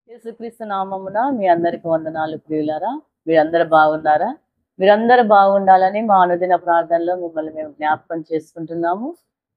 యేసుక్రీస్తు నామమున మీ అందరికి వందనాలు ప్రియులారా మీరందరూ బాగున్నారా మీరందరూ బాగుండాలని మా అనుదిన ప్రార్థనలో మిమ్మల్ని మేము జ్ఞాపకం చేసుకుంటున్నాము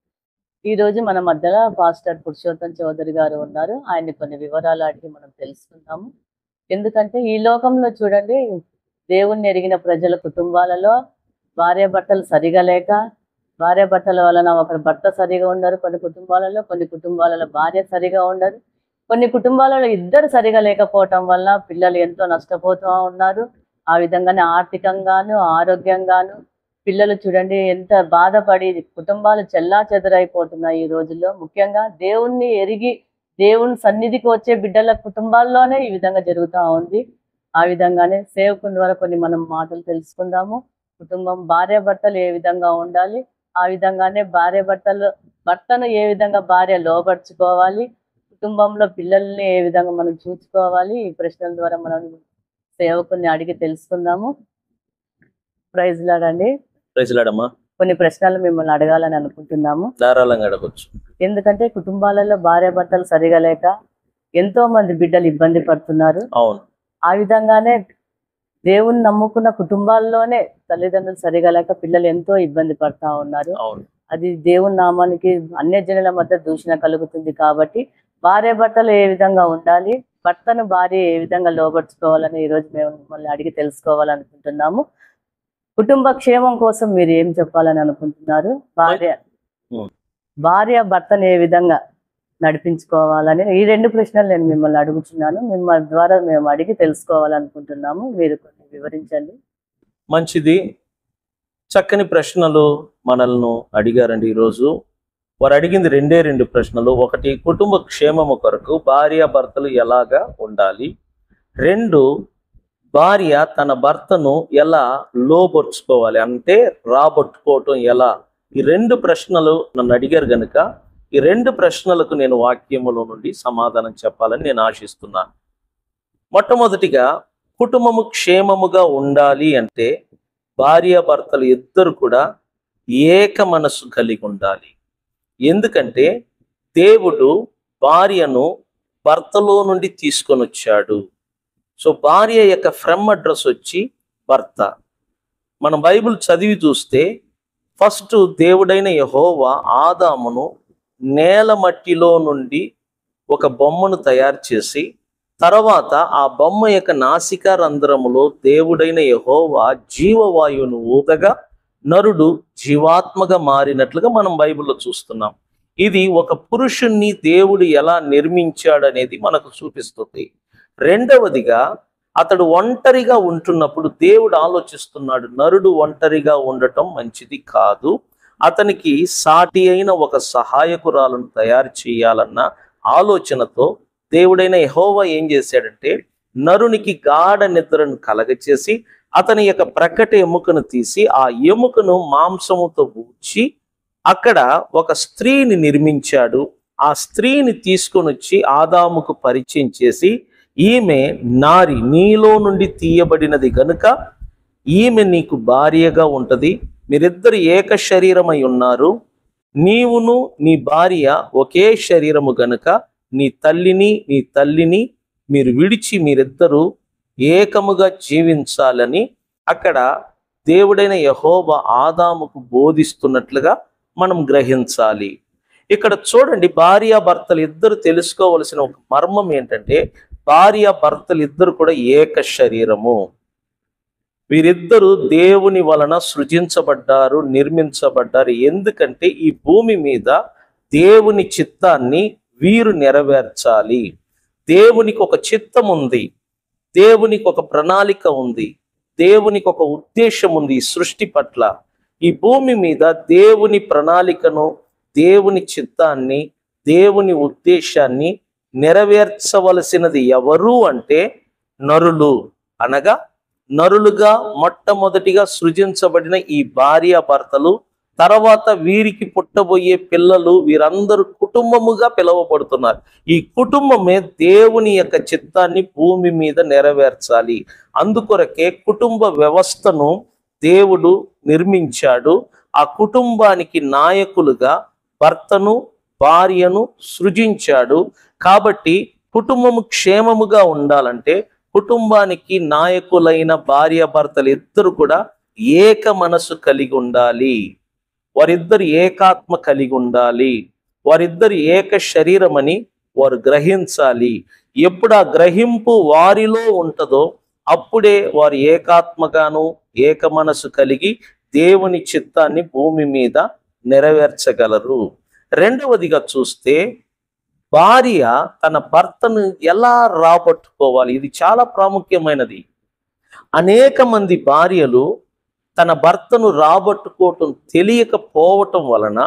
ఈ రోజు మన మధ్యలో పాస్టర్ పురుషోత్తం చౌదరి గారు ఉన్నారు ఆయన్ని కొన్ని వివరాలు అడిగి మనం తెలుసుకుందాము ఎందుకంటే ఈ లోకంలో చూడండి దేవుణ్ణి ఎరిగిన ప్రజల కుటుంబాలలో భార్య భర్తలు సరిగా లేక భార్య భర్తల వలన ఒకరి భర్త సరిగా ఉండరు కొన్ని కుటుంబాలలో కొన్ని కుటుంబాలలో భార్య సరిగా ఉండరు కొన్ని కుటుంబాలలో ఇద్దరు సరిగా లేకపోవటం వల్ల పిల్లలు ఎంతో నష్టపోతూ ఉన్నారు ఆ విధంగానే ఆర్థికంగాను ఆరోగ్యంగాను పిల్లలు చూడండి ఎంత బాధపడి కుటుంబాలు చెల్లా చెదరైపోతున్నాయి ఈ రోజుల్లో ముఖ్యంగా దేవుణ్ణి ఎరిగి దేవుని సన్నిధికి వచ్చే బిడ్డల కుటుంబాల్లోనే ఈ విధంగా జరుగుతూ ఉంది ఆ విధంగానే సేవకుని ద్వారా కొన్ని మనం మాటలు తెలుసుకుందాము కుటుంబం భార్య భర్తలు ఏ విధంగా ఉండాలి ఆ విధంగానే భార్య భర్తలు భర్తను ఏ విధంగా భార్య లోపరుచుకోవాలి కుటుంబంలో పిల్లల్ని ఏ విధంగా మనం చూసుకోవాలి ఈ ప్రశ్నల ద్వారా మనం సేవకుని అడిగి తెలుసుకుందాము ప్రైజ్ లాడండి ప్రజలాడమ్మా కొన్ని ప్రశ్నలు మిమ్మల్ని అడగాలని అనుకుంటున్నాము ధారాళంగా అడగచ్చు ఎందుకంటే కుటుంబాలలో భార్య భర్తలు సరిగా లేక ఎంతో మంది బిడ్డలు ఇబ్బంది పడుతున్నారు అవును ఆ విధంగానే దేవుని నమ్ముకున్న కుటుంబాల్లోనే తల్లిదండ్రులు సరిగా లేక పిల్లలు ఎంతో ఇబ్బంది పడతా ఉన్నారు అవును అది దేవుని నామానికి అన్య జనుల మధ్య దూషణ కలుగుతుంది కాబట్టి భార్య భర్తలు ఏ విధంగా ఉండాలి భర్తను భార్య ఏ విధంగా లోపరుచుకోవాలని ఈరోజు మేము మిమ్మల్ని అడిగి తెలుసుకోవాలనుకుంటున్నాము కుటుంబ క్షేమం కోసం మీరు ఏం చెప్పాలని అనుకుంటున్నారు భార్య ఉం. భార్య భర్తను ఏ విధంగా నడిపించుకోవాలని ఈ రెండు ప్రశ్నలు నేను మిమ్మల్ని అడుగుతున్నాను మిమ్మల్ని ద్వారా మేము అడిగి తెలుసుకోవాలనుకుంటున్నాము మీరు కొన్ని వివరించండి మంచిది చక్కని ప్రశ్నలు మనల్ని అడిగారండి ఈరోజు వారు అడిగింది రెండే రెండు ప్రశ్నలు ఒకటి కుటుంబ క్షేమము కొరకు భార్య భర్తలు ఎలాగా ఉండాలి రెండు భార్య తన భర్తను ఎలా లోబొర్చుకోవాలి అంటే రాబట్టుకోవటం ఎలా ఈ రెండు ప్రశ్నలు నన్ను అడిగారు గనుక ఈ రెండు ప్రశ్నలకు నేను వాక్యములో నుండి సమాధానం చెప్పాలని నేను ఆశిస్తున్నాను మొట్టమొదటిగా కుటుంబము క్షేమముగా ఉండాలి అంటే భార్య భర్తలు ఇద్దరు కూడా ఏక మనసు కలిగి ఉండాలి ఎందుకంటే దేవుడు భార్యను భర్తలో నుండి తీసుకొని వచ్చాడు సో భార్య యొక్క ఫ్రమ్ అడ్రస్ వచ్చి భర్త మనం బైబిల్ చదివి చూస్తే ఫస్ట్ దేవుడైన యహోవా ఆదామును నేల మట్టిలో నుండి ఒక బొమ్మను తయారు చేసి తర్వాత ఆ బొమ్మ యొక్క నాసిక రంధ్రములో దేవుడైన యహోవా జీవవాయువును ఊదగా నరుడు జీవాత్మగా మారినట్లుగా మనం బైబిల్లో చూస్తున్నాం ఇది ఒక పురుషుణ్ణి దేవుడు ఎలా నిర్మించాడనేది మనకు చూపిస్తుంది రెండవదిగా అతడు ఒంటరిగా ఉంటున్నప్పుడు దేవుడు ఆలోచిస్తున్నాడు నరుడు ఒంటరిగా ఉండటం మంచిది కాదు అతనికి సాటి అయిన ఒక సహాయకురాలను తయారు చేయాలన్న ఆలోచనతో దేవుడైన యహోవా ఏం చేశాడంటే నరునికి గాఢ నిద్రను కలగచేసి అతని యొక్క ప్రకట ఎముకను తీసి ఆ ఎముకను మాంసముతో ఊడ్చి అక్కడ ఒక స్త్రీని నిర్మించాడు ఆ స్త్రీని తీసుకొని వచ్చి ఆదాముకు పరిచయం చేసి ఈమె నారి నీలో నుండి తీయబడినది గనుక ఈమె నీకు భార్యగా ఉంటది మీరిద్దరు ఏక శరీరమై ఉన్నారు నీవును నీ భార్య ఒకే శరీరము గనుక నీ తల్లిని నీ తల్లిని మీరు విడిచి మీరిద్దరూ ఏకముగా జీవించాలని అక్కడ దేవుడైన యహోవ ఆదాముకు బోధిస్తున్నట్లుగా మనం గ్రహించాలి ఇక్కడ చూడండి భార్య భర్తలు ఇద్దరు తెలుసుకోవలసిన ఒక మర్మం ఏంటంటే భార్య భర్తలు ఇద్దరు కూడా ఏక శరీరము వీరిద్దరూ దేవుని వలన సృజించబడ్డారు నిర్మించబడ్డారు ఎందుకంటే ఈ భూమి మీద దేవుని చిత్తాన్ని వీరు నెరవేర్చాలి దేవునికి ఒక చిత్తం ఉంది దేవునికి ఒక ప్రణాళిక ఉంది దేవునికి ఒక ఉద్దేశం ఉంది ఈ సృష్టి పట్ల ఈ భూమి మీద దేవుని ప్రణాళికను దేవుని చిత్తాన్ని దేవుని ఉద్దేశాన్ని నెరవేర్చవలసినది ఎవరు అంటే నరులు అనగా నరులుగా మొట్టమొదటిగా సృజించబడిన ఈ భార్య భర్తలు తర్వాత వీరికి పుట్టబోయే పిల్లలు వీరందరూ కుటుంబముగా పిలువబడుతున్నారు ఈ కుటుంబమే దేవుని యొక్క చిత్తాన్ని భూమి మీద నెరవేర్చాలి అందుకొరకే కుటుంబ వ్యవస్థను దేవుడు నిర్మించాడు ఆ కుటుంబానికి నాయకులుగా భర్తను భార్యను సృజించాడు కాబట్టి కుటుంబము క్షేమముగా ఉండాలంటే కుటుంబానికి నాయకులైన భార్యాభర్తలు ఇద్దరు కూడా ఏక మనసు కలిగి ఉండాలి వారిద్దరు ఏకాత్మ కలిగి ఉండాలి వారిద్దరు ఏక శరీరం అని వారు గ్రహించాలి ఎప్పుడు ఆ గ్రహింపు వారిలో ఉంటుందో అప్పుడే వారు ఏకాత్మగాను ఏక మనసు కలిగి దేవుని చిత్తాన్ని భూమి మీద నెరవేర్చగలరు రెండవదిగా చూస్తే భార్య తన భర్తను ఎలా రాబట్టుకోవాలి ఇది చాలా ప్రాముఖ్యమైనది అనేక మంది భార్యలు తన భర్తను రాబట్టుకోవటం తెలియకపోవటం వలన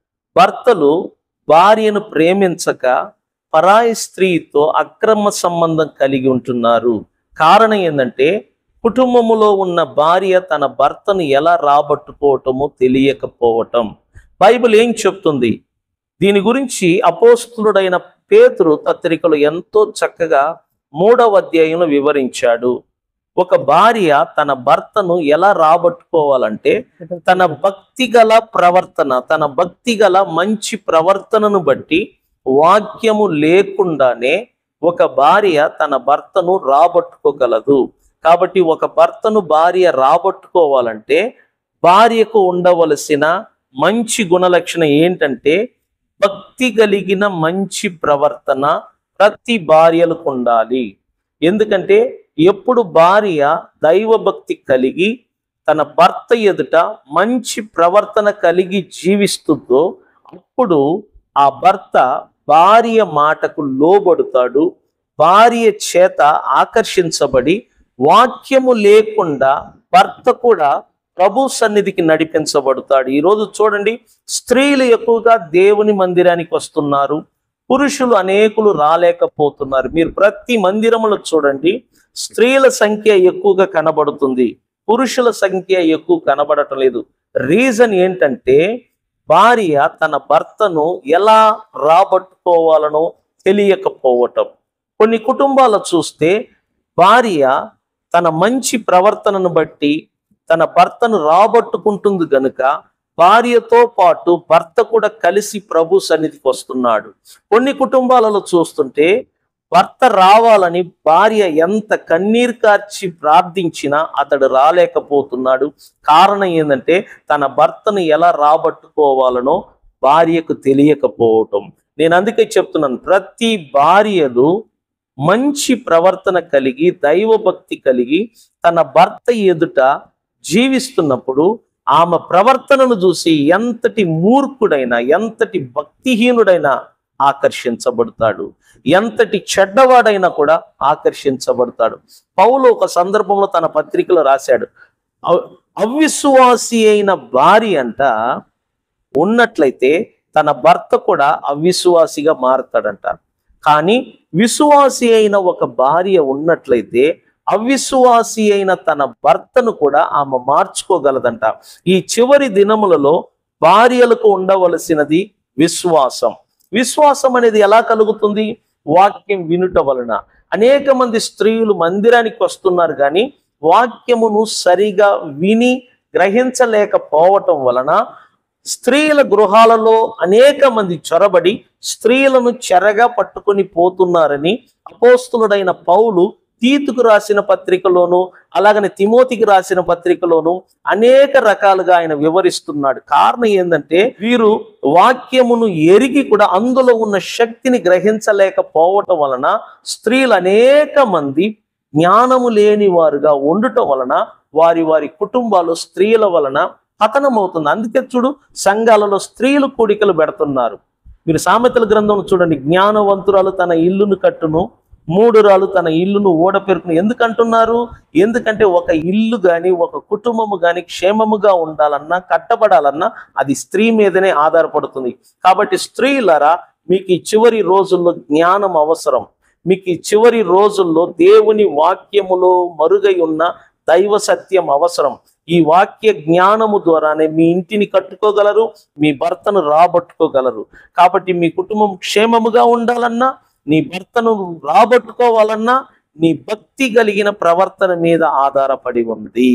భర్తలు భార్యను ప్రేమించక పరాయి స్త్రీతో అక్రమ సంబంధం కలిగి ఉంటున్నారు కారణం ఏంటంటే కుటుంబములో ఉన్న భార్య తన భర్తను ఎలా రాబట్టుకోవటమో తెలియకపోవటం బైబిల్ ఏం చెప్తుంది దీని గురించి అపోస్తులుడైన పేతురు పత్రికలు ఎంతో చక్కగా మూడవ అధ్యాయంలో వివరించాడు ఒక భార్య తన భర్తను ఎలా రాబట్టుకోవాలంటే తన భక్తి గల ప్రవర్తన తన భక్తి గల మంచి ప్రవర్తనను బట్టి వాక్యము లేకుండానే ఒక భార్య తన భర్తను రాబట్టుకోగలదు కాబట్టి ఒక భర్తను భార్య రాబట్టుకోవాలంటే భార్యకు ఉండవలసిన మంచి గుణలక్షణం ఏంటంటే భక్తి కలిగిన మంచి ప్రవర్తన ప్రతి భార్యలకు ఉండాలి ఎందుకంటే ఎప్పుడు భార్య దైవభక్తి కలిగి తన భర్త ఎదుట మంచి ప్రవర్తన కలిగి జీవిస్తుందో అప్పుడు ఆ భర్త భార్య మాటకు లోబడుతాడు భార్య చేత ఆకర్షించబడి వాక్యము లేకుండా భర్త కూడా ప్రభు సన్నిధికి నడిపించబడతాడు ఈరోజు చూడండి స్త్రీలు ఎక్కువగా దేవుని మందిరానికి వస్తున్నారు పురుషులు అనేకులు రాలేకపోతున్నారు మీరు ప్రతి మందిరములో చూడండి స్త్రీల సంఖ్య ఎక్కువగా కనబడుతుంది పురుషుల సంఖ్య ఎక్కువ కనబడటం లేదు రీజన్ ఏంటంటే భార్య తన భర్తను ఎలా రాబట్టుకోవాలనో తెలియకపోవటం కొన్ని కుటుంబాలు చూస్తే భార్య తన మంచి ప్రవర్తనను బట్టి తన భర్తను రాబట్టుకుంటుంది గనుక భార్యతో పాటు భర్త కూడా కలిసి ప్రభు సన్నిధికి వస్తున్నాడు కొన్ని కుటుంబాలలో చూస్తుంటే భర్త రావాలని భార్య ఎంత కన్నీరు కార్చి ప్రార్థించినా అతడు రాలేకపోతున్నాడు కారణం ఏంటంటే తన భర్తను ఎలా రాబట్టుకోవాలనో భార్యకు తెలియకపోవటం నేను అందుకే చెప్తున్నాను ప్రతి భార్యలు మంచి ప్రవర్తన కలిగి దైవభక్తి కలిగి తన భర్త ఎదుట జీవిస్తున్నప్పుడు ఆమె ప్రవర్తనను చూసి ఎంతటి మూర్ఖుడైనా ఎంతటి భక్తిహీనుడైనా ఆకర్షించబడతాడు ఎంతటి చెడ్డవాడైనా కూడా ఆకర్షించబడతాడు పౌలు ఒక సందర్భంలో తన పత్రికలో రాశాడు అవ్- అవిశ్వాసి అయిన భార్య అంట ఉన్నట్లయితే తన భర్త కూడా అవిశ్వాసిగా మారతాడంట కానీ విశ్వాసి అయిన ఒక భార్య ఉన్నట్లయితే అవిశ్వాసి అయిన తన భర్తను కూడా ఆమె మార్చుకోగలదంట ఈ చివరి దినములలో భార్యలకు ఉండవలసినది విశ్వాసం విశ్వాసం అనేది ఎలా కలుగుతుంది వాక్యం వినుట వలన అనేక మంది స్త్రీలు మందిరానికి వస్తున్నారు కానీ వాక్యమును సరిగా విని గ్రహించలేకపోవటం వలన స్త్రీల గృహాలలో అనేక మంది చొరబడి స్త్రీలను చెరగా పట్టుకొని పోతున్నారని అపోస్తులుడైన పౌలు తీతుకు రాసిన పత్రికలోను అలాగనే తిమోతికి రాసిన పత్రికలోను అనేక రకాలుగా ఆయన వివరిస్తున్నాడు కారణం ఏంటంటే వీరు వాక్యమును ఎరిగి కూడా అందులో ఉన్న శక్తిని గ్రహించలేకపోవటం వలన స్త్రీలు అనేక మంది జ్ఞానము లేని వారుగా ఉండటం వలన వారి వారి కుటుంబాలు స్త్రీల వలన పతనమవుతుంది అందుకే చూడు సంఘాలలో స్త్రీలు కూడికలు పెడుతున్నారు మీరు సామెతల గ్రంథం చూడండి జ్ఞానవంతురాలు తన ఇల్లును కట్టును మూడురాలు తన ఇల్లును ఓడపెరుకును ఎందుకంటున్నారు ఎందుకంటే ఒక ఇల్లు గాని ఒక కుటుంబము గాని క్షేమముగా ఉండాలన్నా కట్టబడాలన్నా అది స్త్రీ మీదనే ఆధారపడుతుంది కాబట్టి స్త్రీలరా మీకు ఈ చివరి రోజుల్లో జ్ఞానం అవసరం మీకు ఈ చివరి రోజుల్లో దేవుని వాక్యములో మరుగై ఉన్న దైవ సత్యం అవసరం ఈ వాక్య జ్ఞానము ద్వారానే మీ ఇంటిని కట్టుకోగలరు మీ భర్తను రాబట్టుకోగలరు కాబట్టి మీ కుటుంబం క్షేమముగా ఉండాలన్నా నీ భర్తను రాబట్టుకోవాలన్నా నీ భక్తి కలిగిన ప్రవర్తన మీద ఆధారపడి ఉంది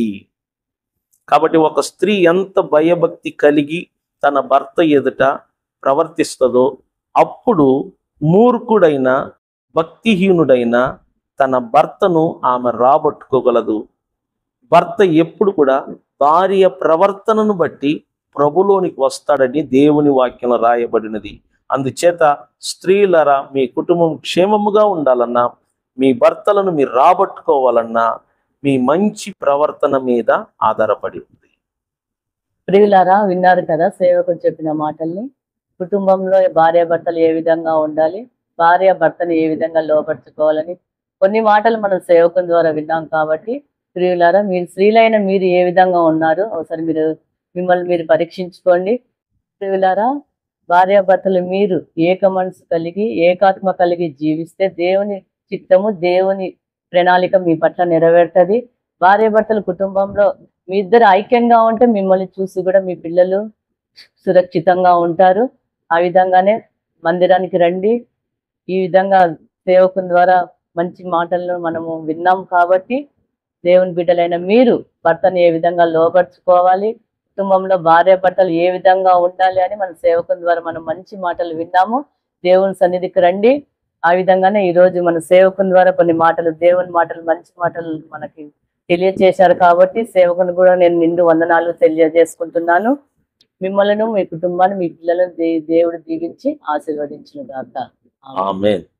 కాబట్టి ఒక స్త్రీ ఎంత భయభక్తి కలిగి తన భర్త ఎదుట ప్రవర్తిస్తుందో అప్పుడు మూర్ఖుడైన భక్తిహీనుడైన తన భర్తను ఆమె రాబట్టుకోగలదు భర్త ఎప్పుడు కూడా భార్య ప్రవర్తనను బట్టి ప్రభులోనికి వస్తాడని దేవుని వాక్యం రాయబడినది అందుచేత స్త్రీలరా మీ కుటుంబం క్షేమముగా ఉండాలన్నా మీ భర్తలను మీరు రాబట్టుకోవాలన్నా మీ మంచి ప్రవర్తన మీద ఆధారపడి ఉంది ప్రియులారా విన్నారు కదా సేవకుడు చెప్పిన మాటల్ని కుటుంబంలో భార్య భర్తలు ఏ విధంగా ఉండాలి భార్య భర్తను ఏ విధంగా లోపరుచుకోవాలని కొన్ని మాటలు మనం సేవకుని ద్వారా విన్నాం కాబట్టి ప్రియులారా మీరు స్త్రీలైన మీరు ఏ విధంగా ఉన్నారు ఒకసారి మీరు మిమ్మల్ని మీరు పరీక్షించుకోండి ప్రియులారా భార్య భర్తలు మీరు ఏక మనసు కలిగి ఏకాత్మ కలిగి జీవిస్తే దేవుని చిత్తము దేవుని ప్రణాళిక మీ పట్ల నెరవేరుతుంది భార్య భర్తల కుటుంబంలో మీ ఇద్దరు ఐక్యంగా ఉంటే మిమ్మల్ని చూసి కూడా మీ పిల్లలు సురక్షితంగా ఉంటారు ఆ విధంగానే మందిరానికి రండి ఈ విధంగా సేవకుని ద్వారా మంచి మాటలను మనము విన్నాం కాబట్టి దేవుని బిడ్డలైన మీరు భర్తను ఏ విధంగా లోపరుచుకోవాలి కుటుంబంలో భార్య భర్తలు ఏ విధంగా ఉండాలి అని మన సేవకుని ద్వారా మనం మంచి మాటలు విన్నాము దేవుని సన్నిధికి రండి ఆ విధంగానే ఈ రోజు మన సేవకుని ద్వారా కొన్ని మాటలు దేవుని మాటలు మంచి మాటలు మనకి తెలియజేశారు కాబట్టి సేవకుని కూడా నేను నిండు వందనాలు తెలియజేసుకుంటున్నాను మిమ్మల్ని మీ కుటుంబాన్ని మీ పిల్లలను దే- దేవుడు దీవించి ఆశీర్వదించిన గాక ఆమేన్. ఆమెన్